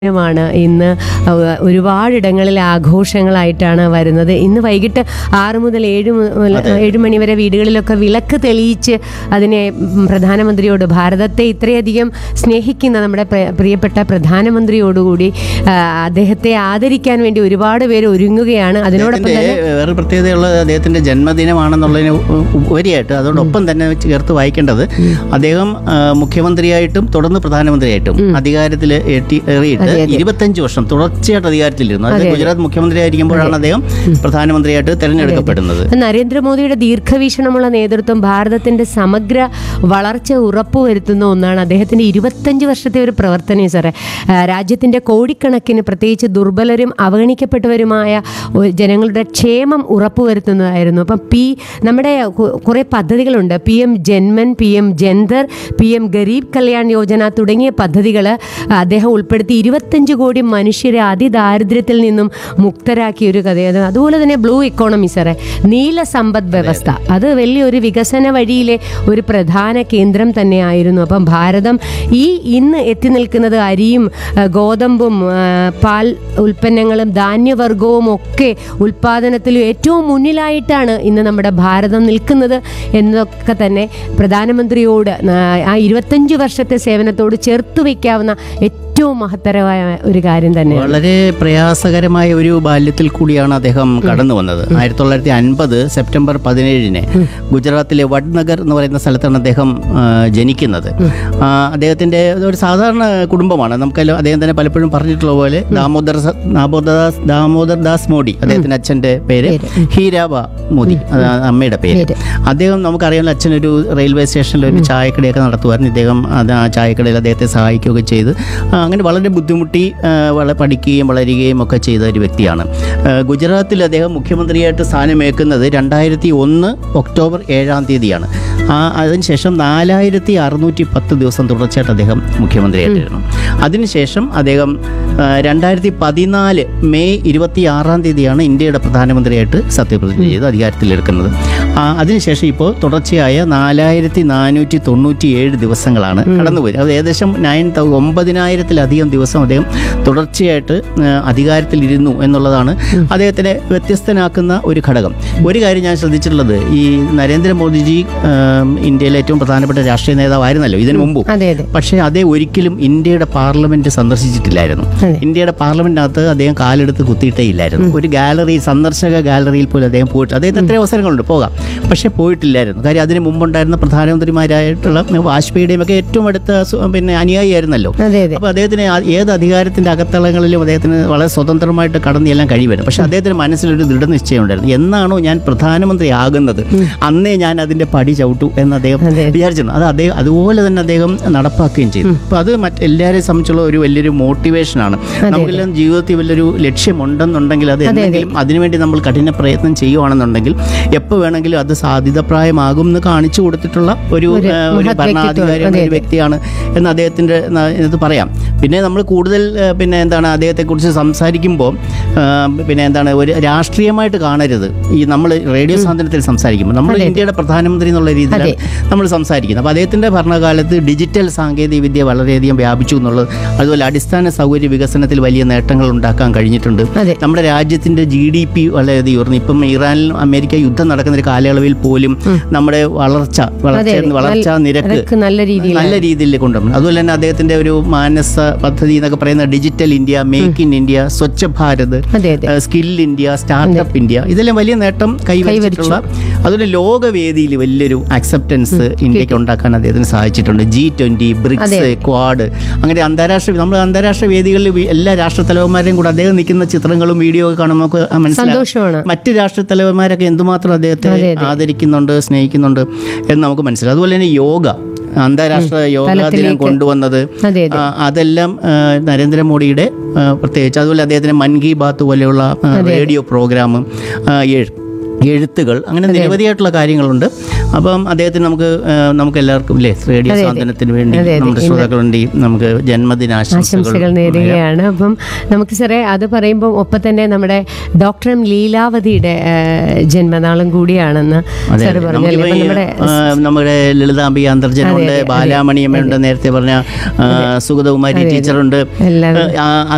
മാണ് ഇന്ന് അഹ് ഒരുപാടിടങ്ങളിൽ ആഘോഷങ്ങളായിട്ടാണ് വരുന്നത് ഇന്ന് വൈകിട്ട് ആറ് മുതൽ ഏഴ് മുതൽ ഏഴ് മണി വരെ വീടുകളിലൊക്കെ വിളക്ക് തെളിയിച്ച് അതിനെ ഉം, പ്രധാനമന്ത്രിയോട് ഭാരതത്തെ ഇത്രയധികം സ്നേഹിക്കുന്ന നമ്മുടെ പ്ര- പ്രിയപ്പെട്ട പ്രധാനമന്ത്രിയോടുകൂടി ആ, അദ്ദേഹത്തെ ആദരിക്കാൻ വേണ്ടി ഒരുപാട് പേര് ഒരുങ്ങുകയാണ് അതിനോടൊപ്പം അദ്ദേഹത്തിന്റെ തന്നെ വേറെ പ്രത്യേകതയുള്ളത് അദ്ദേഹത്തിന്റെ ജന്മദിനമാണെന്നുള്ളതിന് ഉ- ഉപരിയായിട്ട് അതോടൊപ്പം തന്നെ ചേർത്ത് വായിക്കേണ്ടത് അദ്ദേഹം ആ, മുഖ്യമന്ത്രിയായിട്ടും തുടർന്ന് പ്രധാനമന്ത്രിയായിട്ടും അധികാരത്തിൽ ഏറിയിട്ട് ഇരുപത്തഞ്ച് വർഷം തുടർച്ചയായിട്ട് അധികാരത്തിലിരുന്നു അത് ഗുജറാത്ത് മുഖ്യമന്ത്രി ആയിരിക്കുമ്പോഴാണ് അദ്ദേഹം പ്രധാനമന്ത്രിയായിട്ട് തെരഞ്ഞെടുക്കപ്പെടുന്നത് നരേന്ദ്രമോദിയുടെ ദീർഘവീക്ഷണമുള്ള നേതൃത്വം ഭാരതത്തിന്റെ സമഗ്ര വളർച്ച ഉറപ്പുവരുത്തുന്ന ഒന്നാണ് അദ്ദേഹത്തിന്റെ ഇരുപത്തഞ്ച് വർഷത്തെ ഒരു പ്രവർത്തനം സാറേ ആ, രാജ്യത്തിന്റെ കോടിക്കണക്കിന് പ്രത്യേകിച്ച് ദുർബലരും അവഗണിക്കപ്പെട്ടവരുമായ ഒ- ജനങ്ങളുടെ ക്ഷേമം ഉറപ്പുവരുത്തുന്നതായിരുന്നു അപ്പം പി നമ്മുടെ കു- കുറേ പദ്ധതികളുണ്ട് P M Janman P M Jandhan P M Garib Kalyan Yojana തുടങ്ങിയ പദ്ധതികൾ അദ്ദേഹം ഉൾപ്പെടുത്തി ഇരുപത്തഞ്ച് കോടി മനുഷ്യരെ അതിദാരിദ്ര്യത്തിൽ നിന്നും മുക്തരാക്കിയ ഒരു കഥയാണ് അതുപോലെ തന്നെ ബ്ലൂ ഇക്കോണമി സാറേ നീല സമ്പദ് വ്യവസ്ഥ അത് വലിയൊരു വികസന വഴിയിലെ ഒരു പ്രധാന കേന്ദ്രം തന്നെയായിരുന്നു അപ്പം ഭാരതം ഈ ഇന്ന് എത്തി നിൽക്കുന്നത് അരിയും ആ, ഗോതമ്പും ആ, പാൽ ഉൽപ്പന്നങ്ങളും ധാന്യവർഗവും ഒക്കെ ഉൽപാദനത്തിലും ഏറ്റവും മുന്നിലായിട്ടാണ് ഇന്ന് നമ്മുടെ ഭാരതം നിൽക്കുന്നത് എന്നൊക്കെ തന്നെ പ്രധാനമന്ത്രിയോട് ആ, ആ ഇരുപത്തഞ്ച് വർഷത്തെ സേവനത്തോട് ചേർത്ത് വയ്ക്കാവുന്ന ഏറ്റവും മഹത്തരമായ ഒരു കാര്യം തന്നെയാണ് വളരെ പ്രയാസകരമായ ഒരു ബാല്യത്തിൽ കൂടിയാണ് അദ്ദേഹം കടന്നു വന്നത് ആയിരത്തി തൊള്ളായിരത്തി അൻപത് സെപ്റ്റംബർ പതിനേഴിന് ഗുജറാത്തിലെ വഡ്നഗർ എന്ന് പറയുന്ന സ്ഥലത്താണ് അദ്ദേഹം ആ, ജനിക്കുന്നത് ആ, അദ്ദേഹത്തിന്റെ ഒരു സാധാരണ കുടുംബമാണ് നമുക്കെല്ലാം അദ്ദേഹം തന്നെ പലപ്പോഴും പറഞ്ഞിട്ടുള്ള പോലെ ദാമോദർ സ- ദാമോദർദാസ് ദാമോദർ ദാസ് മോഡി അദ്ദേഹത്തിന്റെ അച്ഛന്റെ പേര് ഹീരാബ മോദി അത് അമ്മയുടെ പേര് അദ്ദേഹം നമുക്കറിയാമല്ലോ അച്ഛൻ ഒരു റെയിൽവേ സ്റ്റേഷനിൽ ഒരു ചായക്കടയൊക്കെ നടത്തുമായിരുന്നു ഇദ്ദേഹം അത് ആ ചായക്കടയിൽ അദ്ദേഹത്തെ സഹായിക്കുകയൊക്കെ ചെയ്ത് ആ, അങ്ങനെ വളരെ ബുദ്ധിമുട്ടി ആ, വള പഠിക്കുകയും വളരുകയും ഒക്കെ ചെയ്ത ഒരു വ്യക്തിയാണ് ആ, ഗുജറാത്തിൽ അദ്ദേഹം മുഖ്യമന്ത്രിയായിട്ട് സ്ഥാനമേക്കുന്നത് രണ്ടായിരത്തി ഒന്ന് ഒക്ടോബർ ഏഴാം തീയതിയാണ് ആ അതിനുശേഷം നാലായിരത്തി അറുന്നൂറ്റി പത്ത് ദിവസം തുടർച്ചയായിട്ട് അദ്ദേഹം മുഖ്യമന്ത്രിയായിട്ടിരുന്നു അതിനുശേഷം അദ്ദേഹം ആ, രണ്ടായിരത്തി പതിനാല് മെയ് ഇരുപത്തി ആറാം തീയതിയാണ് ഇന്ത്യയുടെ പ്രധാനമന്ത്രിയായിട്ട് സത്യപ്രതിജ്ഞ ചെയ്ത് അധികാരത്തിലെടുക്കുന്നത് ആ, അതിനുശേഷം ഇപ്പോൾ തുടർച്ചയായ നാലായിരത്തി നാനൂറ്റി തൊണ്ണൂറ്റി ഏഴ് ദിവസങ്ങളാണ് കടന്നുപോയത് അത് ഏകദേശം നയൻ തൗ ഒമ്പതിനായിരത്തിലധികം ദിവസം അദ്ദേഹം തുടർച്ചയായിട്ട് ആ, അധികാരത്തിലിരുന്നു എന്നുള്ളതാണ് അദ്ദേഹത്തിനെ വ്യത്യസ്തനാക്കുന്ന ഒരു ഘടകം ഒരു കാര്യം ഞാൻ ശ്രദ്ധിച്ചിട്ടുള്ളത് ഈ നരേന്ദ്രമോദിജി ആ, ഇന്ത്യയിലെ ഏറ്റവും പ്രധാനപ്പെട്ട രാഷ്ട്രീയ നേതാവായിരുന്നല്ലോ ഇതിനു മുമ്പും അതെ അതെ പക്ഷേ അതേ ഒരിക്കലും ഇന്ത്യയുടെ പാർലമെന്റ് സന്ദർശിച്ചിട്ടില്ലായിരുന്നു അതെ. ഇന്ത്യയുടെ പാർലമെന്റിനകത്ത് അദ്ദേഹം കാലെടുത്ത് കുത്തിയിട്ടേ ഇല്ലായിരുന്നു ഒരു ഗാലറി സന്ദർശക ഗാലറിയിൽ പോലും അദ്ദേഹം പോയിട്ട് അദ്ദേഹത്തിന് എത്ര അവസരങ്ങളുണ്ട് പോകാം പക്ഷേ പോയിട്ടില്ലായിരുന്നു കാര്യം അതിന് മുമ്പുണ്ടായിരുന്ന പ്രധാനമന്ത്രിമാരായിട്ടുള്ള വാജ്പേയിയുടെയും ഒക്കെ ഏറ്റവും അടുത്ത സു- പിന്നെ അനുയായിയായിരുന്നല്ലോ അതെ അതെ അപ്പോൾ അദ്ദേഹത്തിന് ആ- ഏത് അധികാരത്തിന്റെ അകത്തളങ്ങളിലും അദ്ദേഹത്തിന് വളരെ സ്വതന്ത്രമായിട്ട് കടന്നു ചെല്ലാൻ കഴിയുമായിരുന്നു പക്ഷേ അദ്ദേഹത്തിന് മനസ്സിലൊരു ദൃഢനിശ്ചയം ഉണ്ടായിരുന്നു എന്നാണോ ഞാൻ പ്രധാനമന്ത്രി ആകുന്നത് അന്നേ ഞാൻ അതിന്റെ പടി ചവിട്ടു എന്ന് അദ്ദേഹം അതെ. വിചാരിച്ചിരുന്നു അത് അദ്ദേഹം അതുപോലെ തന്നെ അദ്ദേഹം നടപ്പാക്കുകയും ചെയ്തു അപ്പോൾ അത് മറ്റ് എല്ലാവരെയും സംബന്ധിച്ചുള്ള ഒരു വലിയൊരു മോട്ടിവേഷനാണ് നമുക്കെല്ലാം ജീവിതത്തിൽ വലിയൊരു ലക്ഷ്യമുണ്ടെന്നുണ്ടെങ്കിൽ അത് എന്തെങ്കിലും അതിനുവേണ്ടി നമ്മൾ കഠിന പ്രയത്നം ചെയ്യുവാണെന്നുണ്ടെങ്കിൽ എപ്പോൾ വേണമെങ്കിലും അത് സാധ്യതപ്രായമാകും എന്ന് കാണിച്ചു കൊടുത്തിട്ടുള്ള ഒരു ഒരു ആ, ഒരു മഹത് ഭരണാധികാരി വ്യക്തിത്വം. ഒരു വ്യക്തിയാണ് എന്ന് അദ്ദേഹത്തിൻ്റെ ഇത് പറയാം പിന്നെ നമ്മൾ കൂടുതൽ ആ, പിന്നെ എന്താണ് അദ്ദേഹത്തെക്കുറിച്ച് സംസാരിക്കുമ്പോൾ ആ, പിന്നെ എന്താണ് ഒരു രാഷ്ട്രീയമായിട്ട് കാണരുത് ഈ നമ്മൾ റേഡിയോ സാന്ത്വനത്തിൽ സംസാരിക്കുമ്പോൾ നമ്മൾ ഇന്ത്യയുടെ പ്രധാനമന്ത്രി എന്നുള്ള രീതിയിലാണ് നമ്മൾ സംസാരിക്കുന്നത് അപ്പോൾ അദ്ദേഹത്തിൻ്റെ ഭരണകാലത്ത് ഡിജിറ്റൽ സാങ്കേതിക വിദ്യ വളരെയധികം വ്യാപിച്ചു എന്നുള്ളത് അതുപോലെ അടിസ്ഥാന സൗകര്യ വികസനത്തിൽ വലിയ നേട്ടങ്ങൾ ഉണ്ടാക്കാൻ കഴിഞ്ഞിട്ടുണ്ട് അതെ. നമ്മുടെ രാജ്യത്തിൻ്റെ ജി ഡി പി വളരെയധികം ഉയർന്നു ഇപ്പം ഇറാനിലും അമേരിക്ക യുദ്ധം നടക്കുന്ന ഒരു കാലയളവിൽ പോലും നമ്മുടെ വളർച്ച വളർച്ച അതെ. വളർച്ചാ നിരക്ക് അതൊക്കെ നല്ല രീതിയിൽ നല്ല രീതിയിൽ കൊണ്ടുവരണം അതുപോലെ തന്നെ അദ്ദേഹത്തിന്റെ ഒരു മാനസ പദ്ധതി എന്നൊക്കെ പറയുന്ന digital India make in India Swachh Bharat അതെ അതെ സ്കിൽ ഇന്ത്യ സ്റ്റാർട്ടപ്പ് ഇന്ത്യ ഇതെല്ലാം വലിയ നേട്ടം കൈവരിച്ചിട്ടുള്ള അതുപോലെ ലോകവേദിയിൽ വലിയൊരു അക്സെപ്റ്റൻസ് ഇന്ത്യക്ക് ഉണ്ടാക്കാൻ അദ്ദേഹത്തിന് സാധിച്ചിട്ടുണ്ട് ജി ട്വന്റി ബ്രിക്സ് ക്വാഡ് അങ്ങനെ അന്താരാഷ്ട്ര നമ്മൾ അന്താരാഷ്ട്ര വേദികളിൽ വി- എല്ലാ രാഷ്ട്ര തലവന്മാരെയും കൂടെ അദ്ദേഹം നിൽക്കുന്ന ചിത്രങ്ങളും വീഡിയോ ഒക്കെ കാണുമ്പോൾ നമുക്ക് മനസ്സിലാവും സന്തോഷമാണ് മറ്റ് രാഷ്ട്രീയ തലവന്മാരൊക്കെ എന്തുമാത്രം അദ്ദേഹത്തെ ആദരിക്കുന്നുണ്ട് സ്നേഹിക്കുന്നുണ്ട് എന്ന് നമുക്ക് മനസ്സിലാവും അതുപോലെ തന്നെ യോഗ അന്താരാഷ്ട്ര യോഗാ ദിനം തലത്തിലേക്ക്. കൊണ്ടുവന്നത് അതെ അതെ ആ, അതെല്ലാം ആ, നരേന്ദ്രമോദിയുടെ ആ, പ്രത്യേകിച്ച് അതുപോലെ അദ്ദേഹത്തിന് മൻ കി ബാത്ത് പോലെയുള്ള ആ, റേഡിയോ പ്രോഗ്രാം ആ, എഴ്- എഴുത്തുകൾ അങ്ങനെ നിരവധിയായിട്ടുള്ള കാര്യങ്ങളുണ്ട് അപ്പം അദ്ദേഹത്തിന് നമുക്ക് ആ, നമുക്ക് എല്ലാവർക്കും ഇല്ലേ റേഡിയോ സാന്ത്വനത്തിന് വേണ്ടി നമ്മുടെ ശ്രോതാക്കളുണ്ട് നമുക്ക് ജന്മദിനാശംസകൾ ആശംസകൾ നേരുകയാണ് അപ്പം നമുക്ക് സാറേ അത് പറയുമ്പോൾ ഒപ്പം തന്നെ നമ്മുടെ ഡോക്ടർ എം ലീലാവതിയുടെ ആ, ജന്മനാളും കൂടിയാണെന്ന് അതെ, സാറ് അതെ. പറഞ്ഞല്ലേ നമുക്കിപ്പോ അപ്പം ഈ, നമ്മുടെ ആ, നമ്മുടെ ലളിതാംബിക അന്തർജനമുണ്ട് ബാലാമണിയമ്മയുണ്ട് നേരത്തെ പറഞ്ഞ ആ, സുഗതകുമാരി ടീച്ചറുണ്ട് എല്ലാവരും ആ,